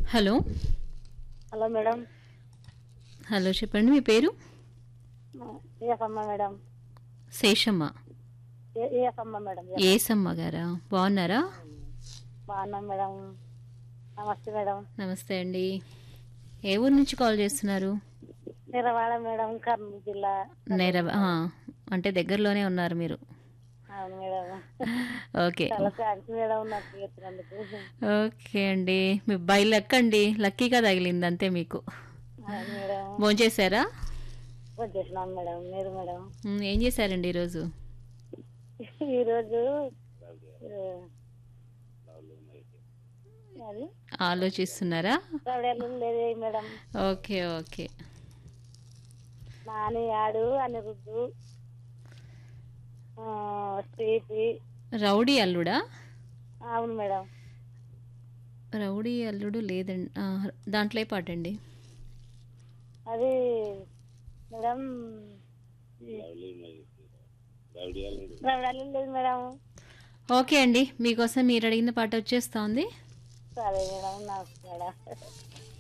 hello hello madam hello చెప్పండి మీ పేరు ఏసమ్మ మేడం శేషమ్మ ఏ- ఏసమ్మ మేడం ఏసమ్మ గారా బాగున్నారా బాగున్నాం మేడం నమస్తే మేడం నమస్తే అండి ఏ ఊరు నుంచి కాల్ చేస్తున్నారు నిరవాడ మేడం కర్నూలు జిల్లా నేర ఆ, అంటే దగ్గరలోనే ఉన్నారు మీరు అవును మేడం ఓకే చాలా థ్యాంక్స్ మేడం నాకు చెప్పినందుకు ఓకే అండి మీ బై లక్ అండి లక్కీగా తగిలింది అంతే మీకు అవును మేడం భోంచేశారా వచ్చేసినాం మేడం మీరు మేడం మ్, ఏం చేశారండి ఈరోజు ఈరోజు ఆ, అది ఆలోచిస్తున్నారా రవడలు లేదు మేడం ఓకే ఓకే నాని ఆడు అనిరుద్ధు ఆ, స్వీటి రౌడీ అల్లుడా అవును మేడం రౌడీ అల్లుడు లేదండి ఆ, దాంట్లో ఏ పాట అండి అది మేడం రవడాలు లేదు మేడం ఓకే అండి మీకోసం మీరు అడిగిన పాట వచ్చేస్తోంది సరే మేడం నమస్తే మేడం